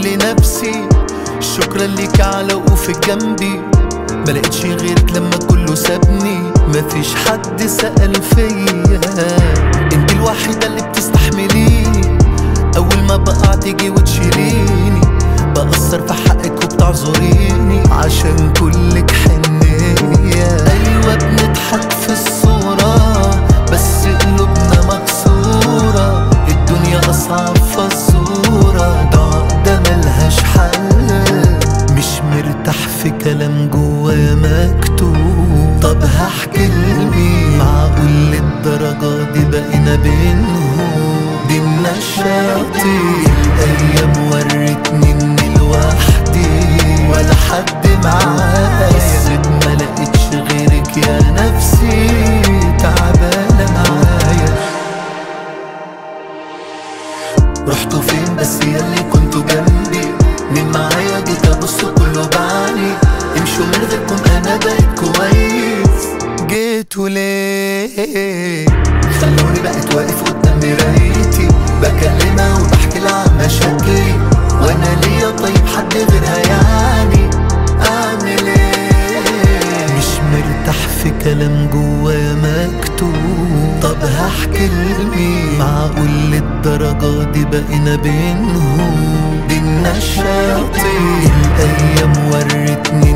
بقول لنفسي شكرا ليك على وقوفك جنبي ملقتش غيرك لما كله سابني مفيش حد سأل فيا انت الوحيدة اللي بتستحمليني اول ما بقع تيجي وتشيليني بأثر في حقك وبتعذريني عشان كلك حنية ايوه بنضحك في الصورة بس قلوبنا مكسورة الدنيا اصعب فزورة ده عقدة ملهاش حل مش مرتاح في كلام جوايا مكتوب طب هحكي لمين معقول للدرجة دي بقينا بينهم دينا الشياطين الايام ورتني اني لوحدي ولا حد معايا بصيت ما لقيتش غيرك يا نفسي تعبانة معايا رحتوا فين بس ياللي كنتوا جنبي مين معايا جيت ابص كله بعاني امشوا من غيركم انا بقيت كويس جيتوا ليه خلوني بقيت واقف قدام مرايتي بكلمها وبحكي لها عن مشاكلي وانا ليا طيب حد غيرها يعني اعمل ايه مش مرتاح في كلام جوايا مكتوب طب هحكي لمين معقول للدرجة دي بقينا بينهم دينا الشياطين الايام ورتني